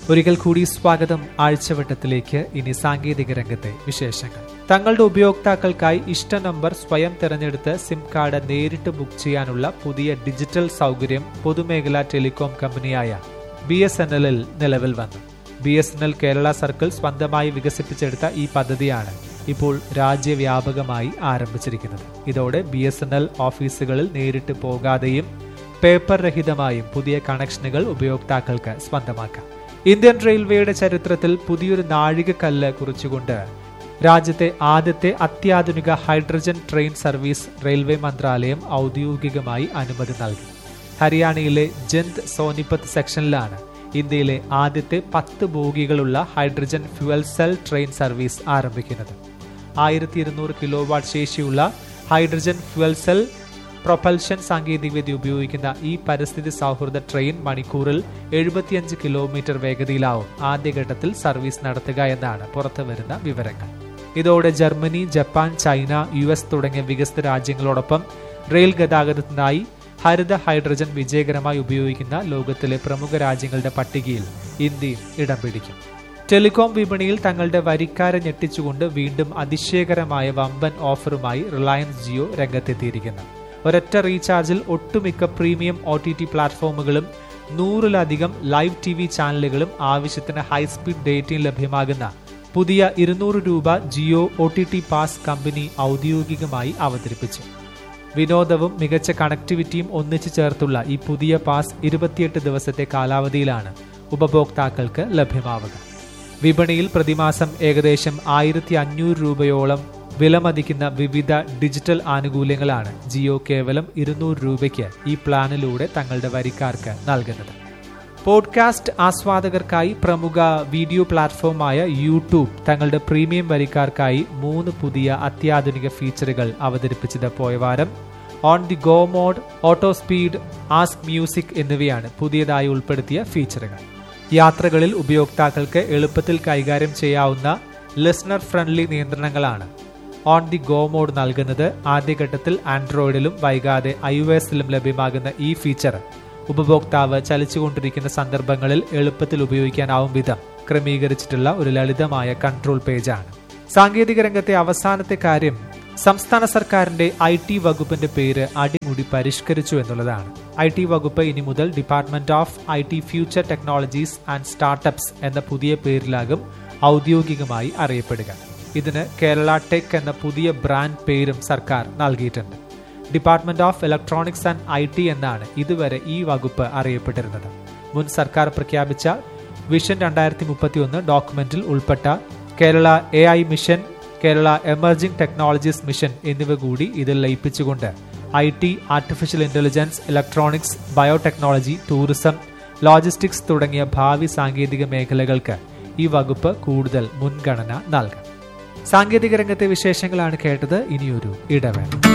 ഒരിക്കൽ കൂടി സ്വാഗതം ആഴ്ചവട്ടത്തിലേക്ക് ഇനി സാങ്കേതിക രംഗത്തെ വിശേഷങ്ങൾ തങ്ങളുടെ ഉപയോക്താക്കൾക്കായി ഇഷ്ട നമ്പർ സ്വയം തിരഞ്ഞെടുത്ത് സിം കാർഡ് നേരിട്ട് ബുക്ക് ചെയ്യാനുള്ള പുതിയ ഡിജിറ്റൽ സൗകര്യം പൊതുമേഖലാ ടെലികോം കമ്പനിയായ ബി എസ് എൻ എല്ലിൽ നിലവിൽ വന്നു B S N L Kerala circle സ്വന്തമായി വികസിപ്പിച്ചെടുത്ത ഈ പദ്ധതിയാണ് ഇപ്പോൾ രാജ്യവ്യാപകമായി ആരംഭിച്ചിരിക്കുന്നത് ഇതോടെ ബി എസ് എൻ എൽ ഓഫീസുകളിൽ നേരിട്ട് പോകാതെയും പേപ്പർ രഹിതമായും പുതിയ കണക്ഷനുകൾ ഉപയോക്താക്കൾക്ക് സ്വന്തമാക്കാം ഇന്ത്യൻ റെയിൽവേയുടെ ചരിത്രത്തിൽ പുതിയൊരു നാഴികക്കല്ല് കുറിച്ചുകൊണ്ട് രാജ്യത്തെ ആദ്യത്തെ അത്യാധുനിക ഹൈഡ്രജൻ ട്രെയിൻ സർവീസ് റെയിൽവേ മന്ത്രാലയം ഔദ്യോഗികമായി അനുമതി നൽകി ഹരിയാനയിലെ ജന്ത് സോനിപത്ത് സെക്ഷനിലാണ് ഇന്ത്യയിലെ ആദ്യത്തെ പത്ത് ബോഗികളുള്ള hydrogen fuel cell train service ആരംഭിക്കുന്നത് ആയിരത്തി ഇരുന്നൂറ് കിലോ വാട്ട് ശേഷിയുള്ള ഹൈഡ്രജൻ ഫ്യുവൽ സെൽ പ്രൊപ്പൽഷൻ സാങ്കേതികവിദ്യ ഉപയോഗിക്കുന്ന ഈ പരിസ്ഥിതി സൗഹൃദ ട്രെയിൻ മണിക്കൂറിൽ എഴുപത്തിയഞ്ച് കിലോമീറ്റർ വേഗതയിലാവും ആദ്യഘട്ടത്തിൽ സർവീസ് നടത്തുക എന്നാണ് പുറത്തുവരുന്ന വിവരങ്ങൾ ഇതോടെ Germany Japan China U S തുടങ്ങിയ വികസിത രാജ്യങ്ങളോടൊപ്പം റെയിൽ ഗതാഗതത്തിനായി ഹരിത ഹൈഡ്രജൻ വിജയകരമായി ഉപയോഗിക്കുന്ന ലോകത്തിലെ പ്രമുഖ രാജ്യങ്ങളുടെ പട്ടികയിൽ ഇന്ത്യയും ഇടം പിടിക്കും ടെലികോം വിപണിയിൽ തങ്ങളുടെ വരിക്കാരെ ഞെട്ടിച്ചുകൊണ്ട് വീണ്ടും അതിശയകരമായ വമ്പൻ ഓഫറുമായി റിലയൻസ് ജിയോ രംഗത്തെത്തിയിരിക്കുന്നു ഒരൊറ്റ റീചാർജിൽ ഒട്ടുമിക്ക പ്രീമിയം ഒ ടി ടി പ്ലാറ്റ്ഫോമുകളും നൂറിലധികം ലൈവ് ടി വി ചാനലുകളും ആവശ്യത്തിന് ഹൈസ്പീഡ് ഡേറ്റയും ലഭ്യമാകുന്ന പുതിയ ഇരുന്നൂറ് രൂപ Jio O T T pass company ഔദ്യോഗികമായി അവതരിപ്പിച്ചു വിനോദവും മികച്ച കണക്ടിവിറ്റിയും ഒന്നിച്ചു ചേർത്തുള്ള ഈ പുതിയ പാസ് ഇരുപത്തിയെട്ട് ദിവസത്തെ കാലാവധിയിലാണ് ഉപഭോക്താക്കൾക്ക് ലഭ്യമാവുക വിപണിയിൽ പ്രതിമാസം ഏകദേശം ആയിരത്തി അഞ്ഞൂറ് രൂപയോളം വിലമതിക്കുന്ന വിവിധ ഡിജിറ്റൽ ആനുകൂല്യങ്ങളാണ് ജിയോ കേവലം ഇരുന്നൂറ് രൂപയ്ക്ക് ഈ പ്ലാനിലൂടെ തങ്ങളുടെ വരിക്കാർക്ക് നൽകുന്നത് പോഡ്കാസ്റ്റ് ആസ്വാദകർക്കായി പ്രമുഖ വീഡിയോ പ്ലാറ്റ്ഫോമായ യൂട്യൂബ് തങ്ങളുടെ പ്രീമിയം വരിക്കാർക്കായി മൂന്ന് പുതിയ അത്യാധുനിക ഫീച്ചറുകൾ അവതരിപ്പിച്ചത് പോയ വാരം on the go mode auto speed ask music എന്നിവയാണ് പുതിയതായി ഉൾപ്പെടുത്തിയ ഫീച്ചറുകൾ യാത്രകളിൽ ഉപയോക്താക്കൾക്ക് എളുപ്പത്തിൽ കൈകാര്യം ചെയ്യാവുന്ന ലിസണർ ഫ്രണ്ട്ലി നിയന്ത്രണങ്ങളാണ് ഓൺ ദി ഗോ മോഡ് നൽകുന്നത് ആദ്യഘട്ടത്തിൽ ആൻഡ്രോയിഡിലും വൈകാതെ ഐ ഒ എസിലും ലഭ്യമാകുന്ന ഈ ഫീച്ചർ ഉപഭോക്താവ് ചലിച്ചുകൊണ്ടിരിക്കുന്ന സന്ദർഭങ്ങളിൽ എളുപ്പത്തിൽ ഉപയോഗിക്കാനാവും വിധം ക്രമീകരിച്ചിട്ടുള്ള ഒരു ലളിതമായ കൺട്രോൾ പേജാണ് സാങ്കേതിക രംഗത്തെ അവസാനത്തെ കാര്യം സംസ്ഥാന സർക്കാരിന്റെ ഐ ടി വകുപ്പിന്റെ പേര് അടിമുടി പരിഷ്കരിച്ചു എന്നുള്ളതാണ് ഐ ടി വകുപ്പ് ഇനി മുതൽ department of I T future technologies and startups എന്ന പുതിയ പേരിലാകും ഔദ്യോഗികമായി അറിയപ്പെടുക ഇതിന് കേരള ടെക് എന്ന പുതിയ ബ്രാൻഡ് പേരും സർക്കാർ നൽകിയിട്ടുണ്ട് department of electronics and I T എന്നാണ് ഇതുവരെ ഈ വകുപ്പ് അറിയപ്പെട്ടിരുന്നത് മുൻ സർക്കാർ പ്രഖ്യാപിച്ച വിഷൻ രണ്ടായിരത്തി മുപ്പത്തി ഒന്ന് ഡോക്യുമെന്റിൽ ഉൾപ്പെട്ട Kerala A I mission Kerala emerging technologies mission എന്നിവ കൂടി ഇതിൽ ലയിപ്പിച്ചുകൊണ്ട് I T artificial intelligence electronics biotechnology tourism logistics തുടങ്ങിയ ഭാവി സാങ്കേതിക മേഖലകൾക്ക് ഈ വകുപ്പ് കൂടുതൽ മുൻഗണന നൽകും സാങ്കേതിക രംഗത്തെ വിശേഷങ്ങളാണ് കേട്ടത് ഇനിയൊരു ഇടവേള